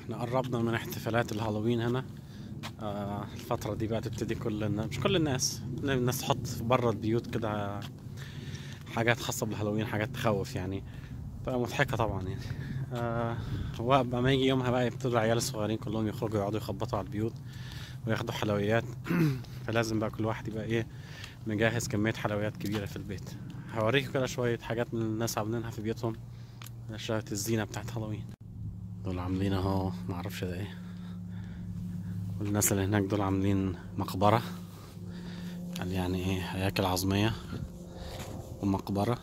احنا قربنا من احتفالات الهالوين هنا آه الفترة دي بقى تبتدي كل الناس مش كل الناس الناس تحط بره البيوت كده حاجات خاصة بالهالوين حاجات تخوف يعني بقى مضحكة طبعا يعني آه وبقى ما يجي يومها بقى يبتدوا العيال الصغيرين كلهم يخرجوا يقعدوا يخبطوا على البيوت وياخدوا حلويات فلازم بقى كل واحد يبقى ايه مجهز كمية حلويات كبيرة في البيت هوريكم كده شوية حاجات من الناس عاملينها في بيوتهم شوية الزينة بتاعت هالوين دول عاملين اهو معرفش ده ايه والناس اللي هناك دول عاملين مقبرة قال يعني ايه هياكل عظمية ومقبرة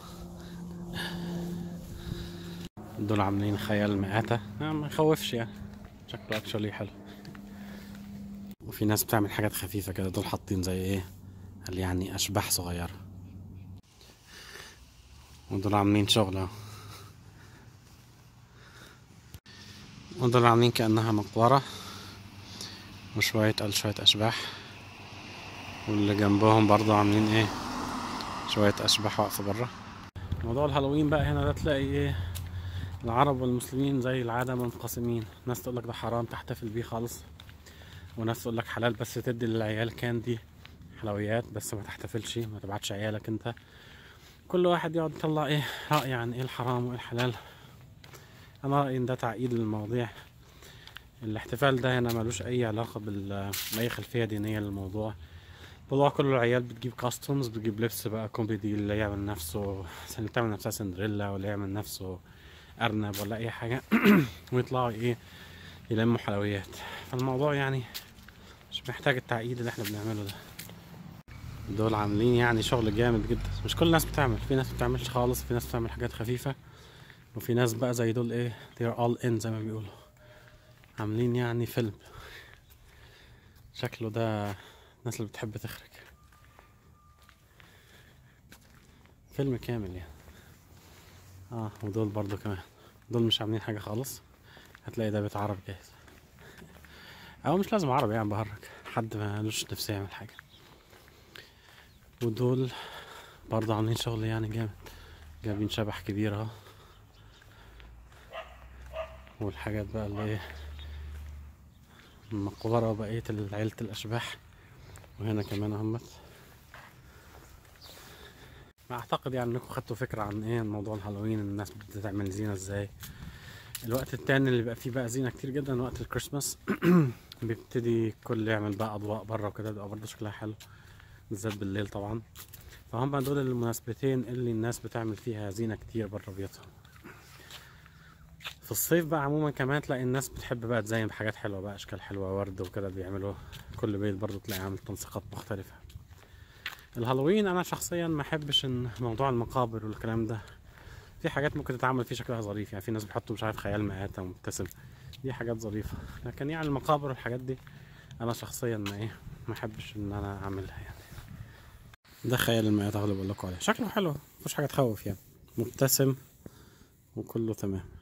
دول عاملين خيال مآتة آه، ما يخوفش يعني شكله اكشولي حلو وفي ناس بتعمل حاجات خفيفة كده دول حاطين زي ايه قال يعني اشباح صغيرة ودول عاملين شغل اهو ودول عاملين كأنها مقبرة وشوية قال شوية أشباح واللي جنبهم برضو عاملين ايه شوية أشباح واقفة برا موضوع الهالوين بقى هنا ده تلاقي ايه العرب والمسلمين زي العادة منقسمين ناس تقولك ده حرام تحتفل بيه خالص وناس تقولك حلال بس تدي للعيال كاندي حلويات بس ما تحتفلش ما تبعتش عيالك انت كل واحد يقعد يطلع ايه رأي عن ايه الحرام وايه الحلال انا رأيي ان ده تعقيد للمواضيع الاحتفال ده هنا ملوش اي علاقة بال اي خلفية دينية للموضوع الموضوع كله العيال بتجيب كاستومز بتجيب لبس بقى كوميدي اللي يعمل نفسه اللي تعمل نفسها سندريلا ولا يعمل نفسه ارنب ولا اي حاجة ويطلعوا ايه يلموا حلويات فالموضوع يعني مش محتاج التعقيد اللي احنا بنعمله ده دول عاملين يعني شغل جامد جدا مش كل الناس بتعمل في ناس بتعملش خالص في ناس بتعمل حاجات خفيفة وفي ناس بقى زي دول ايه they're all in زي ما بيقولوا عاملين يعني فيلم شكله ده الناس اللي بتحب تخرج فيلم كامل يعني اه ودول برضو كمان دول مش عاملين حاجة خالص هتلاقي ده بيت عربي جاهز او مش لازم عربي يعني بهرج حد ما لوش نفسه يعمل حاجة ودول برضه عاملين شغل يعني جامد جايبين شبح كبير اهو والحاجات بقى اللي ايه المقبرة وبقية عيلة الأشباح وهنا كمان اهمت أعتقد يعني إنكم خدتوا فكرة عن إيه موضوع الهالوين الناس بتعمل زينة إزاي الوقت التاني اللي بيبقى فيه بقى زينة كتير جدا وقت الكريسماس بيبتدي كل يعمل بقى أضواء بره وكده بيبقى برضه شكلها حلو بالذات بالليل طبعا فهم دول المناسبتين اللي الناس بتعمل فيها زينة كتير بره بيوتهم في الصيف بقى عموما كمان تلاقي الناس بتحب بقى تزين بحاجات حلوة بقى أشكال حلوة ورد وكده بيعملوا كل بيت برضه تلاقي عامل تنسيقات مختلفة الهالوين أنا شخصيا ما أحبش إن موضوع المقابر والكلام ده في حاجات ممكن تتعمل فيه شكلها ظريف يعني في ناس بيحطوا مش عارف خيال مآتة ومبتسم دي حاجات ظريفة لكن يعني المقابر والحاجات دي أنا شخصيا ما إيه ما أحبش إن أنا أعملها يعني ده خيال المآتة اللي بقول لكم عليه شكله حلو مفيش حاجة تخوف يعني مبتسم وكله تمام